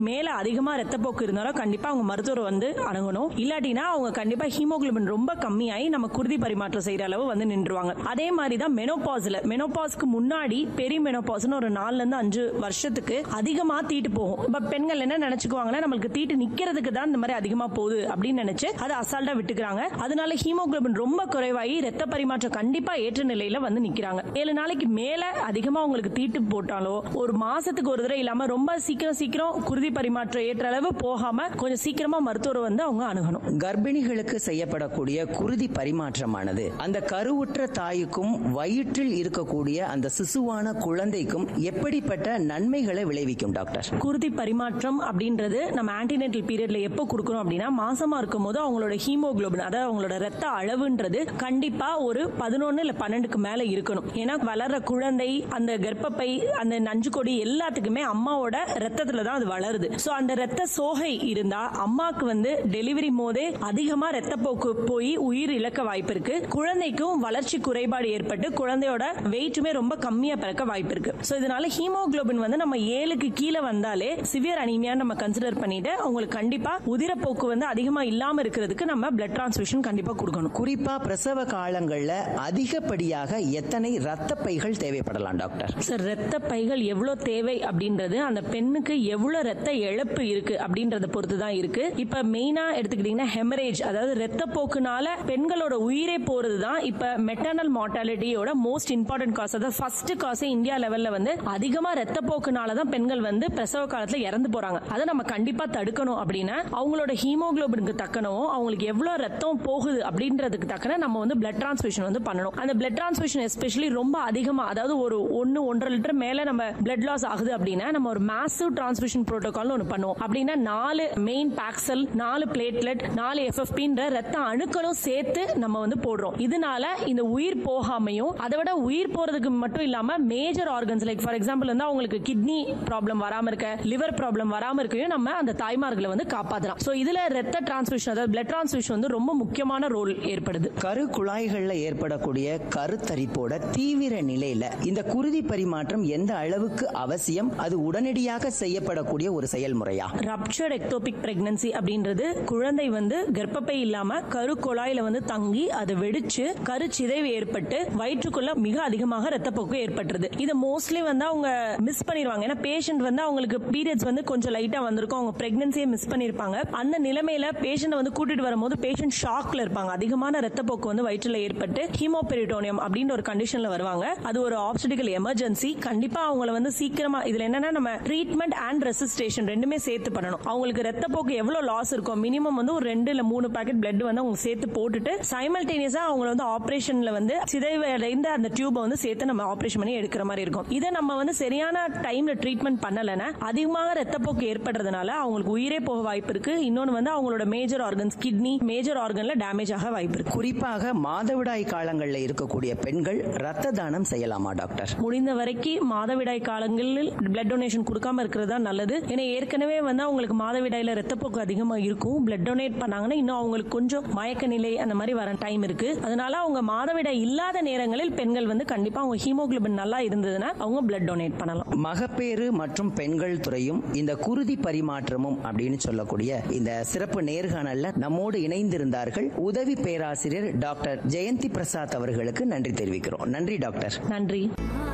மேல அதிகமா ரத்தப்போக்கு இருந்தாலும் கண்டிப்பா அவங்க மருத்துவர் வந்து அணுகணும் இல்லாட்டினா அவங்க கண்டிப்பா ஹீமோகுளோபின் ரொம்ப கம்மியாகி நம்ம குருதி பரிமாற்றம் செய்யற அளவு வந்து நின்றுவாங்க அதே மாதிரி தான் மெனோபாஸ்ல மெனோபாஸ்க்கு முன்னாடி பெரி மெனோபாஸ்னு ஒரு நாலுல இருந்து அஞ்சு வருஷத்துக்கு அதிகமா தீட்டு போகும் இப்ப பெண்கள் என்ன நினைச்சுக்குவாங்கன்னா நம்மளுக்கு தீட்டு நிக்கிறதுக்கு தான் இந்த மாதிரி அதிகமா போகுது அப்படின்னு நினைச்சு அதை அசால்ட்டா விட்டுக்கிறாங்க அதனால ஹீமோகுளோபின் ரொம்ப குறைவாகி ரத்த பரிமாற்றம் கண்டிப்பா ஏற்ற நிலையில வந்து நிக்கிறாங்க ஏழு நாளைக்கு மேல அதிகமா உங்களுக்கு தீட்டு போட்டாலோ ஒரு மாசத்துக்கு ஒரு தடவை இல்லாம ரொம்ப சீக்கிரம் சீக்கிரம் குருதி பரிமாற்றம் ஏற்ற அளவு போகாம கொஞ்சம் சீக்கிரமா மருத்துவர் வந்து அவங்க அணுகணும் கர்ப்பிணிகளுக்கு செய்யப்படக்கூடிய குருதி பரிமாற்றமானது அந்த கருவுற்ற தாய்க்கும் வயிற்றில் இருக்கக்கூடிய அந்த சிசுவான குழந்தைக்கும் எப்படிப்பட்ட நன்மைகளை விளைவிக்கும் டாக்டர் குருதி பரிமாற்றம் அப்படின்றது நம்ம ஆன்டினேட்டல் பீரியட்ல எப்போ கொடுக்கணும் அப்படின்னா மாசமா இருக்கும் போது அவங்களோட ஹீமோகுளோபின் அதாவது அவங்களோட ரத்த அளவுன்றது கண்டிப்பா ஒரு பதினொன்னு இல்ல பன்னெண்டுக்கு மேல இருக்கணும் ஏன்னா வளர்ற குழந்தை அந்த கர்ப்பப்பை அந்த நஞ்சுக்கொடி எல்லாத்துக்குமே அம்மாவோட ரத்தத்துல தான் அது வளருது சோ அந்த ரத்த சோகை இருந்தா அம்மாக்கு வந்து டெலிவரி போதே அதிகமா ரத்தப்போக்கு போய் உயிர் இழக்க வாய்ப்பு இருக்கு குழந்தைக்கும் வளர்ச்சி குறைபாடு ஏற்பட்டு குழந்தையோட வெயிட்டுமே ரொம்ப கம்மியா பிறக்க வாய்ப்பு இருக்கு சோ இதனால ஹீமோகுளோபின் வந்து நம்ம ஏழுக்கு கீழே வந்தாலே சிவியர் அனீமியா நம்ம கன்சிடர் பண்ணிட்டு அவங்களுக்கு கண்டிப்பா உதிரப்போக்கு வந்து அதிகமா இல்லாம இருக்கிறதுக்கு நம்ம பிளட் டிரான்ஸ்ஃபியூஷன் கண்டிப்பா கொடுக்கணும் குறிப்பா பிரசவ காலங்கள்ல அதிகப்படியாக எத்தனை ரத்த பைகள் தேவைப்படலாம் டாக்டர் சார் ரத்த பைகள் எவ்வளவு தேவை அப்படின்றது அந்த பெண்ணுக்கு எவ்வளவு ரத்த இழப்பு இருக்கு அப்படின்றத பொறுத்து தான் இருக்கு இப்ப மெயினா எடுத்துக்கிட்டீங்கன்னா ஹெமரேஜ் அதாவது ரத்த போக்குனால பெண்களோட உயிரே போறது தான் இப்ப மெட்டர்னல் மார்டாலிட்டியோட மோஸ்ட் இம்பார்ட்டன்ட் காஸ் அதாவது ஃபர்ஸ்ட் காசே இந்தியா லெவல்ல வந்து அதிகமா ரத்த போக்குனால தான் பெண்கள் வந்து பிரசவ காலத்துல இறந்து போறாங்க அதை நம்ம கண்டிப்பா தடுக்கணும் அப்படின்னா அவங்களோட ஹீமோகுளோபினுக்கு தக்கனவும் அவங்களுக்கு எவ்வளவு ரத்தம் போகுது அப்படின்றதுக்கு தக்கன நம்ம வந்து பிளட் டிரான்ஸ்ஃபியூஷன் வந்து பண்ணணும் அந்த பிளட் டிரான்ஸ்ஃபியூஷன் எஸ்பெஷலி ரொம்ப அதிகமா அதாவது ஒரு ஒன்னு ஒன்றரை லிட்டர் மேல நம்ம பிளட் லாஸ் ஆகுது அப்படின்னா நம்ம ஒரு மேசிவ் டிரான்ஸ்ஃபியூஷன் புரோட்டோகால் ஒன்று பண்ணுவோம் அப்படின்னா நாலு மெயின் பாக்சல் நாலு பிளேட்லெட் நாலு எஃப்எஃபின்ற ரத்த அணுக்களும் சேர்த்து நம்ம வந்து போடுறோம் இதனால இந்த உயிர் போகாமையும் அதை விட உயிர் போறதுக்கு மட்டும் இல்லாம major organs like for example வந்து அவங்களுக்கு கிட்னி ப்ராப்ளம் வராம இருக்க லிவர் ப்ராப்ளம் வராம இருக்கையும் நம்ம அந்த தாய்மார்களை வந்து காப்பாற்றலாம் சோ இதுல ரத்த டிரான்ஸ்ஃபியூஷன் அதாவது பிளட் டிரான்ஸ்ஃபியூஷன் வந்து ரொம்ப முக்கியமான ரோல் ஏற்படுது கரு குழாய்கள்ல ஏற்படக்கூடிய கருத்தரிப்போட தீவிர நிலையில இந்த குருதி பரிமாற்றம் எந்த அளவுக்கு அவசியம் அது உடனடியாக செய்யப்படக்கூடிய ஒரு செயல்முறையா ரப்சர்ட் எக்டோபிக் பிரெக்னன்சி அப்படின்றது குழந்தை வந்து கர்ப்பப்பை இல்லாம கரு குழாயில வந்து தங்கி அது வெடிச்சு கரு சிதைவு ஏற்பட்டு வயிற்றுக்குள்ள மிக அதிகமாக ரத்தப்போக்கு ஏற்பட்டுருது இது மோஸ்ட்லி வந்து அவங்க மிஸ் பண்ணிடுவாங்க ஏன்னா பேஷண்ட் வந்து அவங்களுக்கு பீரியட்ஸ் வந்து கொஞ்சம் லைட்டா வந்திருக்கும் அவங்க பிரெக்னன்சியை மிஸ் பண்ணிருப்பாங்க அந்த நிலைமையில பேஷண்ட் வந்து கூட்டிட்டு வரும்போது பேஷண்ட் ஷாக்ல இருப்பாங்க அதிகமான ரத்தப்போக்கு வந்து வயிற்றுல ஏற்பட்டு ஹீமோபெரிட்டோனியம் அப்படின்ற ஒரு கண்டிஷன்ல வருவாங்க அது ஒரு ஆப்ஸ்டிக்கல் எமர்ஜென்சி கண்டிப்பா அவங்கள வந்து சீக்கிரமா இதுல என்னன்னா நம்ம ட்ரீட்மெண்ட் அண்ட் ரெசிஸ்டேஷன் ரெண்டுமே சேர்த்து பண்ணணும் அவங்களுக்கு ரத்தப்போக்கு எவ்வளவு லாஸ் இருக்கும் மினிமம் வந்து ஒரு ரெண்டு இல்ல மூணு பாக்கெட் பிளட் வந்து அவங்க சேர்த்து போட்டுட்டு சைமல்டேனியஸா அவங்கள வந்து ஆபரேஷன்ல வந்து சிதைவடைந்த அந்த டியூபை வந்து சேர்த்து நம்ம ஆபரேஷன் பண்ணி எடுக்கிற மாதிரி இருக்கும் இதை நம்ம வந்து சரியான டைம்ல ட்ரீட்மெண்ட் பண்ணலைன்னா அதிகமாக ரத்தப்போக்கு ஏற்படுறதுனால அவங்களுக்கு உயிரே போக வாய்ப்பு இருக்கு இன்னொன்னு வந்து அவங்களோட மேஜர் ஆர்கன்ஸ் கிட்னி மேஜர் ஆர்கன்ல டேமேஜ் ஆக வாய்ப்பு இருக்கு குறிப்பாக மாதவிடாய் காலங்கள்ல இருக்கக்கூடிய பெண்கள் ரத்த தானம் செய்யலாமா டாக்டர் முடிந்த வரைக்கும் மாதவிடாய் காலங்களில் பிளட் டொனேஷன் கொடுக்காம இருக்கிறது தான் நல்லது ஏன்னா ஏற்கனவே வந்து அவங்களுக்கு மாதவிடாயில ரத்தப்போக்கு அதிகமா இருக்கும் பிளட் டொனேட் பண்ணாங்கன்னா இன்னும் அவங்களுக்கு கொஞ்சம் மயக்க நிலை அந்த மாதிரி வர டைம் இருக்கு அதனால அவங்க மாதவிடாய் இல்லாத நேரங்களில் பெண்கள் வந்து கண்டிப்பா அவங்க ஹீமோகுளோபின் நல்லா இருந்ததுன்னா அவங்க பிளட் டொனேட் பண்ணலாம் மகப்பேறு மற்றும் பெண்கள் துறையும் இந்த குருதி பரிமாற்றமும் அப்படின்னு சொல்லக்கூடிய இந்த சிறப்பு நேர்காணல்ல நம்மோடு இணைந்திருந்தார்கள் உதவி பேராசிரியர் டாக்டர் ஜெயந்தி பிரசாத் அவர்களுக்கு நன்றி தெரிவிக்கிறோம் நன்றி டாக்டர் நன்றி